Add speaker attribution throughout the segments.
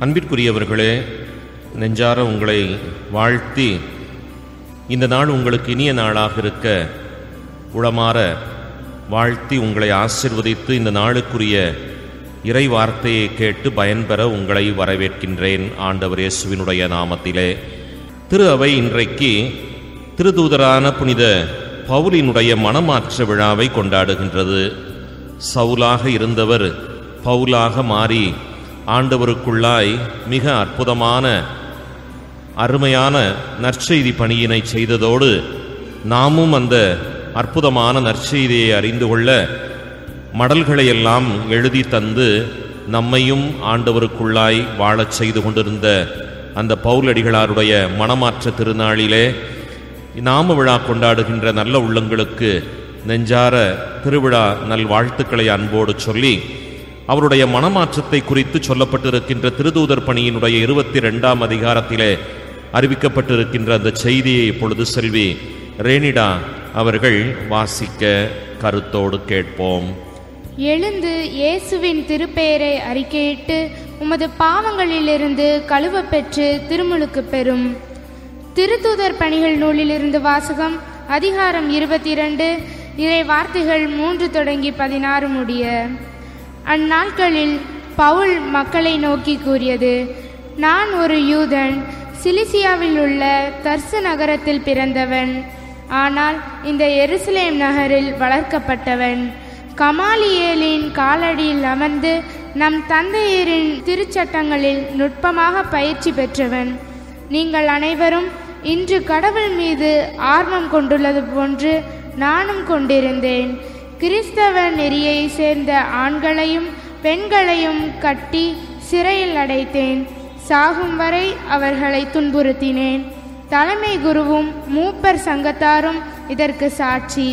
Speaker 1: அன்பிற்குரியவர்களே நெஞ்சார உங்களை வாழ்த்தி இந்த நாள் உங்களுக்கு இனிய நாளாக இருக்க உளமாற வாழ்த்தி உங்களை ஆசிர்வதித்து இந்த நாளுக்குரிய இறை வார்த்தையை கேட்டு பயன்பெற உங்களை வரவேற்கின்றேன் ஆண்டவர் இயேசுவினுடைய நாமத்திலே திரு அவை இன்றைக்கு திருதூதரான புனித பவுலினுடைய மனமாற்ற விழாவை கொண்டாடுகின்றது சவுலாக இருந்தவர் பவுலாக மாறி ஆண்டவருக்குள்ளாய் மிக அற்புதமான அருமையான நற்செய்தி பணியினை செய்ததோடு நாமும் அந்த அற்புதமான நற்செய்தியை அறிந்து கொள்ள மடல்களை எல்லாம் எழுதி தந்து நம்மையும் ஆண்டவருக்குள்ளாய் வாழச் செய்து கொண்டிருந்த அந்த பவுலடிகளாருடைய மனமாற்ற திருநாளிலே நாம விழா கொண்டாடுகின்ற நல்ல உள்ளங்களுக்கு நெஞ்சார திருவிழா நல்வாழ்த்துக்களை அன்போடு சொல்லி அவருடைய மனமாற்றத்தை குறித்து சொல்லப்பட்டிருக்கின்ற திருதூதர் பணியினுடைய இருபத்தி ரெண்டாம் அதிகாரத்திலே அறிவிக்கப்பட்டிருக்கின்ற அந்த செய்தியை இப்பொழுது செல்வி ரேனிடா அவர்கள் வாசிக்க கருத்தோடு கேட்போம்
Speaker 2: எழுந்து இயேசுவின் திருப்பெயரை அறிக்கையிட்டு உமது பாவங்களிலிருந்து கழுவப் பெற்று திருமுழுக்கு பெறும் திருத்தூதர் பணிகள் நூலிலிருந்து வாசகம் அதிகாரம் இருபத்தி இரண்டு இறை வார்த்தைகள் மூன்று தொடங்கி பதினாறு முடிய அந்நாட்களில் பவுல் மக்களை நோக்கி கூறியது நான் ஒரு யூதன் சிலிசியாவில் உள்ள தர்சு நகரத்தில் பிறந்தவன் ஆனால் இந்த எருசலேம் நகரில் வளர்க்கப்பட்டவன் கமாலியேலின் காலடியில் அமர்ந்து நம் தந்தையரின் திருச்சட்டங்களில் நுட்பமாக பயிற்சி பெற்றவன் நீங்கள் அனைவரும் இன்று கடவுள் மீது ஆர்வம் கொண்டுள்ளது போன்று நானும் கொண்டிருந்தேன் கிறிஸ்தவ நெறியை சேர்ந்த ஆண்களையும் பெண்களையும் கட்டி சிறையில் அடைத்தேன் சாகும் வரை அவர்களை துன்புறுத்தினேன் தலைமை குருவும் மூப்பர் சங்கத்தாரும் இதற்கு சாட்சி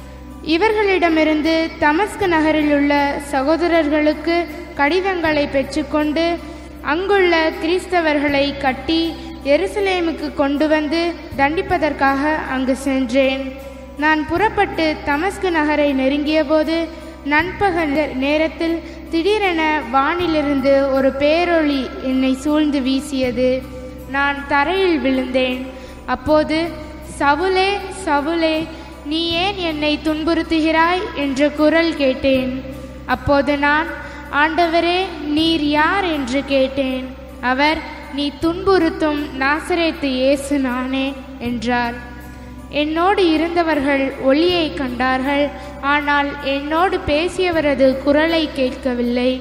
Speaker 2: இவர்களிடமிருந்து தமஸ்கு நகரில் உள்ள சகோதரர்களுக்கு கடிதங்களை பெற்றுக்கொண்டு அங்குள்ள கிறிஸ்தவர்களை கட்டி எருசலேமுக்கு கொண்டு வந்து தண்டிப்பதற்காக அங்கு சென்றேன் நான் புறப்பட்டு தமஸ்கு நகரை நெருங்கியபோது நண்பகல் நேரத்தில் திடீரென வானிலிருந்து ஒரு பேரொளி என்னை சூழ்ந்து வீசியது நான் தரையில் விழுந்தேன் அப்போது சவுலே சவுலே நீ ஏன் என்னை துன்புறுத்துகிறாய் என்ற குரல் கேட்டேன் அப்போது நான் ஆண்டவரே நீர் யார் என்று கேட்டேன் அவர் நீ துன்புறுத்தும் நாசரேத்து இயேசு நானே என்றார் என்னோடு இருந்தவர்கள் ஒளியை கண்டார்கள் ஆனால் என்னோடு பேசியவரது குரலை கேட்கவில்லை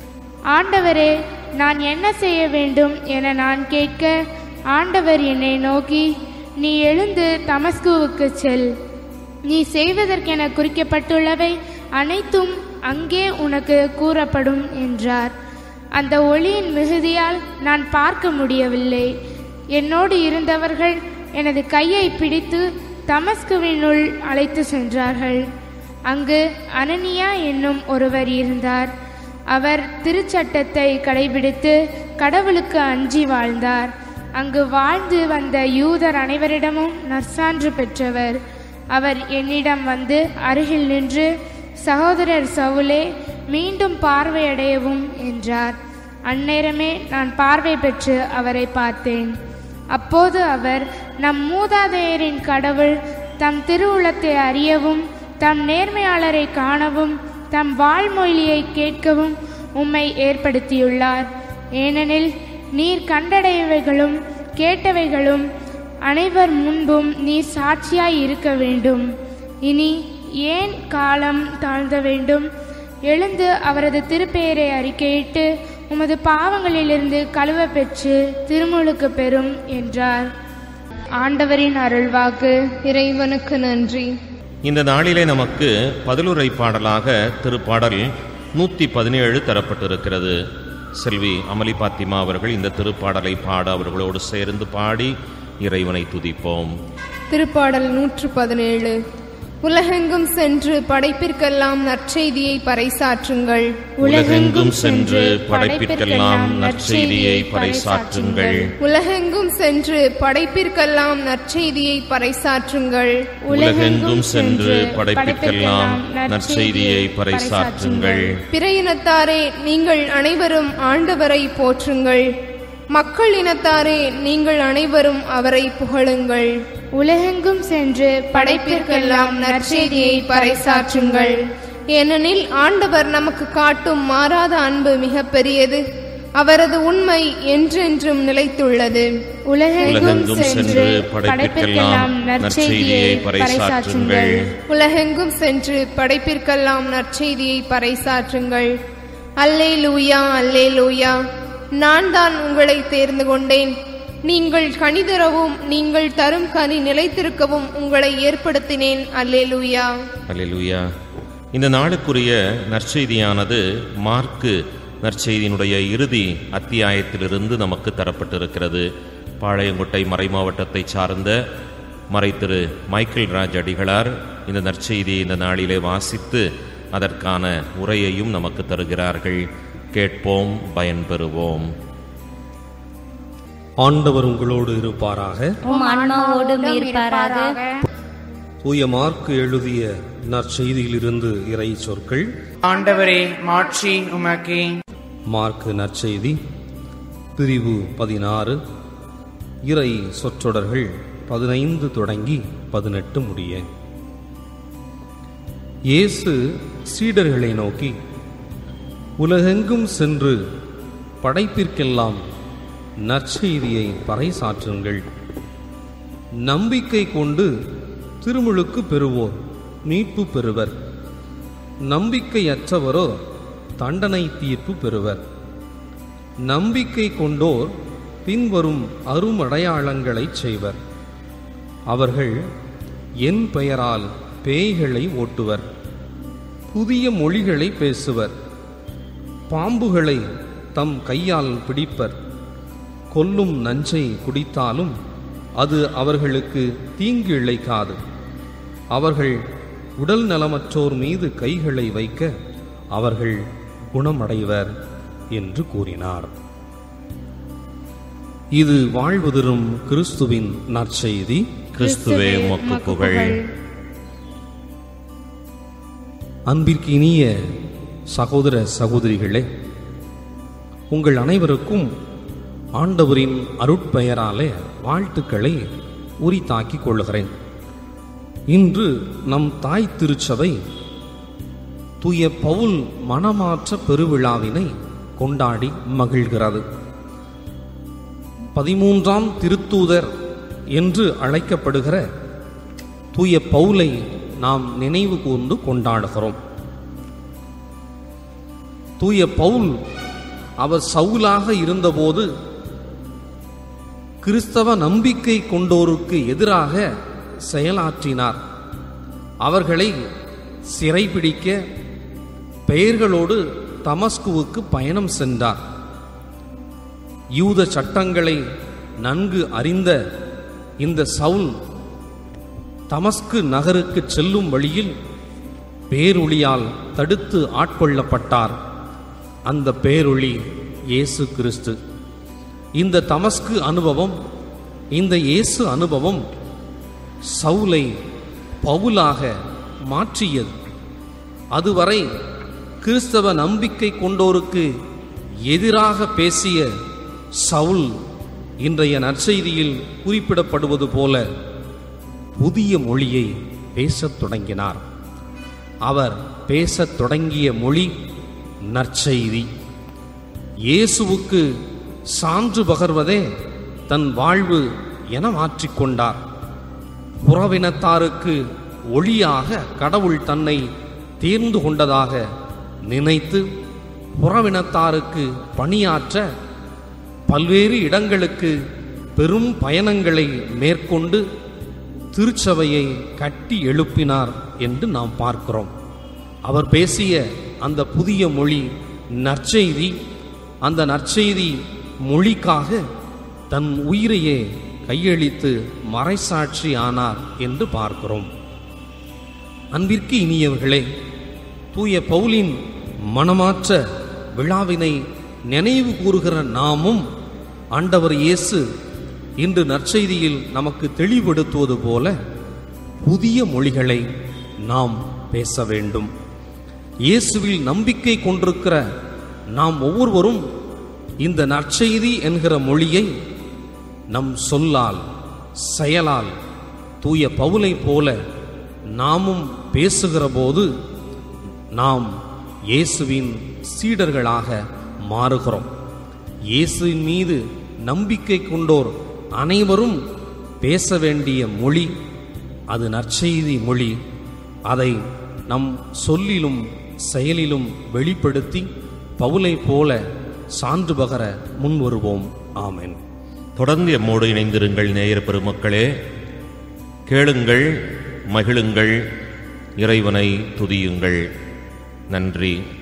Speaker 2: ஆண்டவரே நான் என்ன செய்ய வேண்டும் என நான் கேட்க ஆண்டவர் என்னை நோக்கி நீ எழுந்து தமஸ்குவுக்கு செல் நீ செய்வதற்கென குறிக்கப்பட்டுள்ளவை அனைத்தும் அங்கே உனக்கு கூறப்படும் என்றார் அந்த ஒளியின் மிகுதியால் நான் பார்க்க முடியவில்லை என்னோடு இருந்தவர்கள் எனது கையை பிடித்து தமஸ்குவினுள் அழைத்து சென்றார்கள் அங்கு அனனியா என்னும் ஒருவர் இருந்தார் அவர் திருச்சட்டத்தை கடைபிடித்து கடவுளுக்கு அஞ்சி வாழ்ந்தார் அங்கு வாழ்ந்து வந்த யூதர் அனைவரிடமும் நற்சான்று பெற்றவர் அவர் என்னிடம் வந்து அருகில் நின்று சகோதரர் சவுலே மீண்டும் பார்வையடையவும் என்றார் அந்நேரமே நான் பார்வை பெற்று அவரை பார்த்தேன் அப்போது அவர் நம் மூதாதையரின் கடவுள் தம் திருவுளத்தை அறியவும் தம் நேர்மையாளரை காணவும் தம் வாழ்மொழியை கேட்கவும் உம்மை ஏற்படுத்தியுள்ளார் ஏனெனில் நீர் கண்டடையவைகளும் கேட்டவைகளும் அனைவர் முன்பும் நீர் சாட்சியாய் இருக்க வேண்டும் இனி ஏன் காலம் தாழ்ந்த வேண்டும் எழுந்து அவரது திருப்பெயரை அறிக்கையிட்டு உமது பாவங்களிலிருந்து கழுவ பெற்று திருமுழுக்கு பெறும் என்றார் ஆண்டவரின் அருள்வாக்கு
Speaker 3: இறைவனுக்கு நன்றி
Speaker 1: இந்த நாளிலே நமக்கு பதிலுரை பாடலாக திருப்பாடல் நூற்றி பதினேழு தரப்பட்டிருக்கிறது செல்வி அமளி பாத்திமா அவர்கள் இந்த திருப்பாடலை பாட அவர்களோடு சேர்ந்து பாடி இறைவனை துதிப்போம்
Speaker 3: திருப்பாடல் நூற்று பதினேழு உலகெங்கும் சென்று படைப்பிற்கெல்லாம் நற்செய்தியை பறைசாற்றுங்கள்
Speaker 1: உலகெங்கும் சென்று படைப்பிற்கெல்லாம் நற்செய்தியை பறைசாற்றுங்கள்
Speaker 3: உலகெங்கும் சென்று படைப்பிற்கெல்லாம் நற்செய்தியை பறைசாற்றுங்கள்
Speaker 1: உலகெங்கும் சென்று படைப்பிற்கெல்லாம் நற்செய்தியை பறைசாற்றுங்கள்
Speaker 3: பிற இனத்தாரே நீங்கள் அனைவரும் ஆண்டவரை போற்றுங்கள் மக்கள் இனத்தாரே நீங்கள் அனைவரும் அவரை புகழுங்கள்
Speaker 2: உலகெங்கும் சென்று
Speaker 3: படைப்பிற்கெல்லாம் நற்செய்தியை பறைசாற்றுங்கள் ஏனெனில் ஆண்டவர் நமக்கு காட்டும் மாறாத அன்பு மிக பெரியது அவரது உண்மை என்றென்றும் நிலைத்துள்ளது
Speaker 2: உலகெங்கும் சென்று படைப்பிற்கெல்லாம் நற்செய்தியை பறைசாற்றுங்கள்
Speaker 3: உலகெங்கும் சென்று படைப்பிற்கெல்லாம் நற்செய்தியை பறைசாற்றுங்கள் அல்லே லூயா அல்லே லூயா நான் தான் உங்களை தேர்ந்து கொண்டேன் நீங்கள் கனிதரவும் நீங்கள் தரும் கனி நிலைத்திருக்கவும் உங்களை ஏற்படுத்தினேன் அல்லே லூயா
Speaker 1: அல்லேலூயா இந்த நாளுக்குரிய நற்செய்தியானது மார்க்கு நற்செய்தியினுடைய இறுதி அத்தியாயத்திலிருந்து நமக்கு தரப்பட்டிருக்கிறது பாளையங்கோட்டை மறைமாவட்டத்தை சார்ந்த மறை திரு மைக்கேல் ராஜ் அடிகளார் இந்த நற்செய்தியை இந்த நாளிலே வாசித்து அதற்கான உரையையும் நமக்கு தருகிறார்கள் கேட்போம் பயன்பெறுவோம்
Speaker 4: ஆண்டவர் உங்களோடு இருப்பாராக
Speaker 5: உம் ஆன்மாவோடும் இருப்பாராக
Speaker 4: தூய மார்க்கு எழுதிய நற்செய்தியிலிருந்து இறை சொற்கள்
Speaker 6: ஆண்டவரே மாட்சி உமக்கே
Speaker 4: மார்க்கு நற்செய்தி பிரிவு பதினாறு இறை சொற்றொடர்கள் பதினைந்து தொடங்கி பதினெட்டு முடிய இயேசு சீடர்களை நோக்கி உலகெங்கும் சென்று படைப்பிற்கெல்லாம் நற்செய்தியை பறைசாற்றுங்கள் நம்பிக்கை கொண்டு திருமுழுக்கு பெறுவோர் மீட்பு பெறுவர் நம்பிக்கையற்றவரோ தண்டனை தீர்ப்பு பெறுவர் நம்பிக்கை கொண்டோர் பின்வரும் அருமடையாளங்களைச் செய்வர் அவர்கள் என் பெயரால் பேய்களை ஓட்டுவர் புதிய மொழிகளை பேசுவர் பாம்புகளை தம் கையால் பிடிப்பர் கொல்லும் நஞ்சை குடித்தாலும் அது அவர்களுக்கு தீங்கு இழைக்காது அவர்கள் உடல் நலமற்றோர் மீது கைகளை வைக்க அவர்கள் குணமடைவர் என்று கூறினார் இது வாழ்வு தரும் கிறிஸ்துவின் நற்செய்தி
Speaker 1: கிறிஸ்துவே உமக்கு புகழ்
Speaker 4: அன்பிற்கு இனிய சகோதர சகோதரிகளே உங்கள் அனைவருக்கும் ஆண்டவரின் அருட்பெயராலே வாழ்த்துக்களை உரித்தாக்கிக் கொள்கிறேன் இன்று நம் தாய் திருச்சபை தூய பவுல் மனமாற்ற பெருவிழாவினை கொண்டாடி மகிழ்கிறது பதிமூன்றாம் திருத்தூதர் என்று அழைக்கப்படுகிற தூய பவுலை நாம் நினைவு கூர்ந்து கொண்டாடுகிறோம் தூய பவுல் அவர் சவுலாக இருந்தபோது கிறிஸ்தவ நம்பிக்கை கொண்டோருக்கு எதிராக செயலாற்றினார் அவர்களை சிறைபிடிக்க பெயர்களோடு தமஸ்குவுக்கு பயணம் சென்றார் யூத சட்டங்களை நன்கு அறிந்த இந்த சவுல் தமஸ்கு நகருக்கு செல்லும் வழியில் பேரொளியால் தடுத்து ஆட்கொள்ளப்பட்டார் அந்த பேரொளி இயேசு கிறிஸ்து இந்த தமஸ்கு அனுபவம் இந்த இயேசு அனுபவம் சவுலை பவுலாக மாற்றியது அதுவரை கிறிஸ்தவ நம்பிக்கை கொண்டோருக்கு எதிராக பேசிய சவுல் இன்றைய நற்செய்தியில் குறிப்பிடப்படுவது போல புதிய மொழியை பேசத் தொடங்கினார் அவர் பேசத் தொடங்கிய மொழி நற்செய்தி இயேசுவுக்கு சான்று பகர்வதே தன் வாழ்வு என மாற்றிக்கொண்டார் புறவினத்தாருக்கு ஒளியாக கடவுள் தன்னை தேர்ந்து கொண்டதாக நினைத்து புறவினத்தாருக்கு பணியாற்ற பல்வேறு இடங்களுக்கு பெரும் பயணங்களை மேற்கொண்டு திருச்சபையை கட்டி எழுப்பினார் என்று நாம் பார்க்கிறோம் அவர் பேசிய அந்த புதிய மொழி நற்செய்தி அந்த நற்செய்தி மொழிக்காக தன் உயிரையே கையளித்து மறைசாட்சி ஆனார் என்று பார்க்கிறோம் அன்பிற்கு இனியவர்களே தூய பவுலின் மனமாற்ற விழாவினை நினைவு கூறுகிற நாமும் ஆண்டவர் இயேசு இன்று நற்செய்தியில் நமக்கு தெளிவுபடுத்துவது போல புதிய மொழிகளை நாம் பேச வேண்டும் இயேசுவில் நம்பிக்கை கொண்டிருக்கிற நாம் ஒவ்வொருவரும் இந்த நற்செய்தி என்கிற மொழியை நம் சொல்லால் செயலால் தூய பவுலை போல நாமும் பேசுகிற போது நாம் இயேசுவின் சீடர்களாக மாறுகிறோம் இயேசுவின் மீது நம்பிக்கை கொண்டோர் அனைவரும் பேச வேண்டிய மொழி அது நற்செய்தி மொழி அதை நம் சொல்லிலும் செயலிலும் வெளிப்படுத்தி பவுலை போல சான்று பகர முன்வருவோம் ஆமென்
Speaker 1: தொடர்ந்து எம்மோடு இணைந்திருங்கள் நேயர் பெருமக்களே கேளுங்கள் மகிழுங்கள் இறைவனை துதியுங்கள் நன்றி